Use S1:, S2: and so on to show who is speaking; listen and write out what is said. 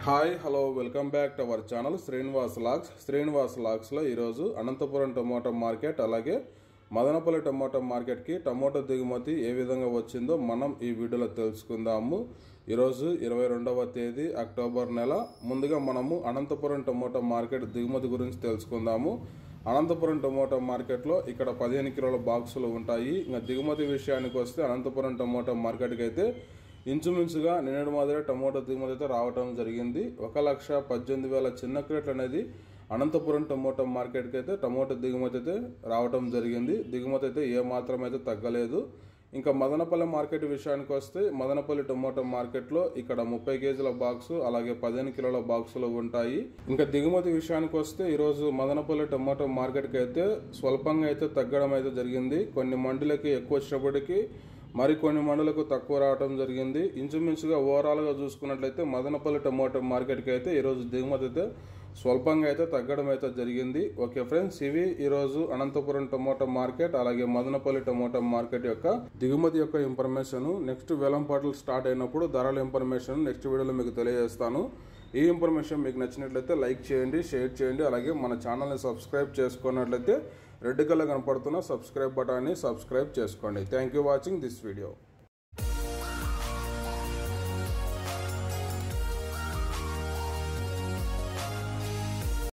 S1: hi hello welcome back to our channel Srinivas Lux Srinivas లాక్స్లో ఈరోజు Anantapuram tomato market అలాగే Madanapalle tomato మార్కెట్కి టమోటా దిగుమతి ఏ విధంగా వచ్చిందో మనం ఈ వీడియోలో తెలుసుకుందాము ఈరోజు ఇరవై రెండవ తేదీ అక్టోబర్ నెల ముందుగా మనము అనంతపురం టమోటా మార్కెట్ దిగుమతి గురించి తెలుసుకుందాము అనంతపురం టమోటా మార్కెట్లో ఇక్కడ పదిహేను కిలోల బాక్సులు ఉంటాయి ఇంకా దిగుమతి విషయానికి వస్తే అనంతపురం టమోటా మార్కెట్కి అయితే ఇంచుమించుగా నిన్నటి మాదిరి టమోటా దిగుమతి అయితే రావడం జరిగింది ఒక లక్ష పద్దెనిమిది వేల చిన్న క్రేట్లు అనేది అనంతపురం టమోటా మార్కెట్కి అయితే టమోటా దిగుమతి అయితే రావడం జరిగింది దిగుమతి అయితే ఏ మాత్రం అయితే తగ్గలేదు ఇంకా మదనపల్లి మార్కెట్ విషయానికి వస్తే మదనపల్లి టమోటా మార్కెట్లో ఇక్కడ ముప్పై కేజీల బాక్సు అలాగే పదిహేను కిలోల బాక్సులు ఉంటాయి ఇంకా దిగుమతి విషయానికి వస్తే ఈరోజు మదనపల్లి టమోటా మార్కెట్కి అయితే స్వల్పంగా అయితే తగ్గడం అయితే జరిగింది కొన్ని మండలకి ఎక్కువ వచ్చినప్పటికీ మరికొన్ని మండలకు తక్కువ రావడం జరిగింది ఇంచుమించుగా ఓవరాల్గా చూసుకున్నట్లయితే మదనపల్లి టమోటా మార్కెట్కి అయితే ఈరోజు దిగుమతి అయితే స్వల్పంగా అయితే తగ్గడం అయితే జరిగింది ఓకే ఫ్రెండ్స్ ఇవి ఈరోజు అనంతపురం టమోటా మార్కెట్ అలాగే మదనపల్లి టమోటా మార్కెట్ యొక్క దిగుమతి యొక్క ఇన్ఫర్మేషన్ నెక్స్ట్ వేలం పాటలు స్టార్ట్ అయినప్పుడు ధరల ఇన్ఫర్మేషన్ నెక్స్ట్ వీడియోలో మీకు తెలియజేస్తాను ఈ ఇన్ఫర్మేషన్ మీకు నచ్చినట్లయితే లైక్ చేయండి షేర్ చేయండి అలాగే మన ఛానల్ని సబ్స్క్రైబ్ చేసుకున్నట్లయితే రెడ్ కలర్ కనపడుతున్న సబ్స్క్రైబ్ బటాన్ని సబ్స్క్రైబ్ చేసుకోండి thank you watching this video